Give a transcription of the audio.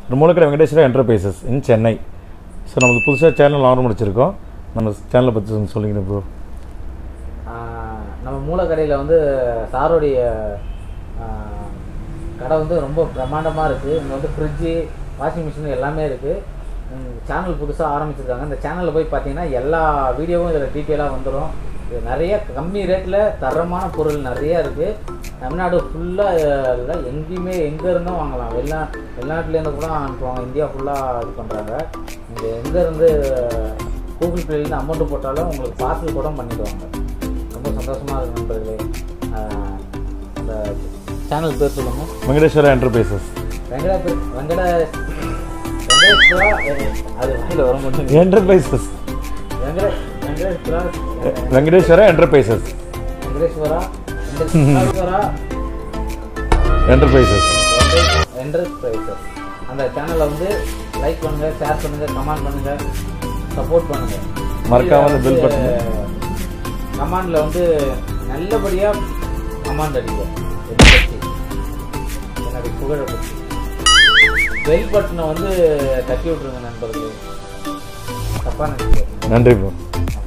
Moolakadai Venkateswara enterprises in Chennai so நமக்கு புதுசாக channel ஆரம்பிச்சிருக்கோம் நம்ம சேனலை பற்றி சொல்லிக்கணும் ப்ரோ ஆஹ் நம்ம மூலக்கடையில் வந்து சாரோடைய ஆஹ், கடை வந்து ரொம்ப பிரம்மாண்டமாக இருக்குது இங்கே வந்து ஃப்ரிட்ஜு வாஷிங் மிஷின் எல்லாமே இருக்குது சேனல் புதுசாக ஆரம்பிச்சிருக்காங்க இந்த சேனலில் போய் பார்த்தீங்கன்னா எல்லா வீடியோவும் இதில் டீட்டெயிலாக வந்துடும் இது நிறைய கம்மி ரேட்டில் தரமான பொருள் நிறைய இருக்குது தமிழ்நாடு ஃபுல்லாக இல்லை எங்கேயுமே எங்கே இருந்தும் வாங்கலாம் வெளிநா வெளிநாட்டுலேருந்து கூட அனுப்புவாங்க இந்தியா ஃபுல்லாக இது பண்ணுறாங்க நீங்கள் எங்கேருந்து கூகுள் பேலேருந்து அமௌண்ட்டு போட்டாலும் உங்களுக்கு பார்சல் கூட பண்ணிடுவாங்க ரொம்ப சந்தோஷமாக இருக்கு நண்பர்களே ஆஹ் இந்த சேனல் பேர் சொல்லுங்கள் வெங்கடேஸ்வரா என்டர்பிரைசஸ் வெங்கட வெங்கட வெங்கடேஸ்வரா எ- அது வாயில் வர முடியும் enterprises Venkata Venkateswara Venkateswara enterprises Venkateswara Venkateswara enterprises enterprises அந்த சேனலை வந்து லைக் பண்ணுங்க ஷேர் பண்ணுங்க கமெண்ட் பண்ணுங்க சப்போர்ட் பண்ணுங்க மறக்காம அந்த bell button. கமாண்ட்ல வந்து நல்லபடியா கமாண்ட் அடிங்க என்னை பத்தி என்னுடைய புகழை பத்தி பெல் பட்டனை வந்து தட்டி விட்டுருங்க நண்பர்களே தப்பா நினைக்கிறேன் நன்றி ப்ரோ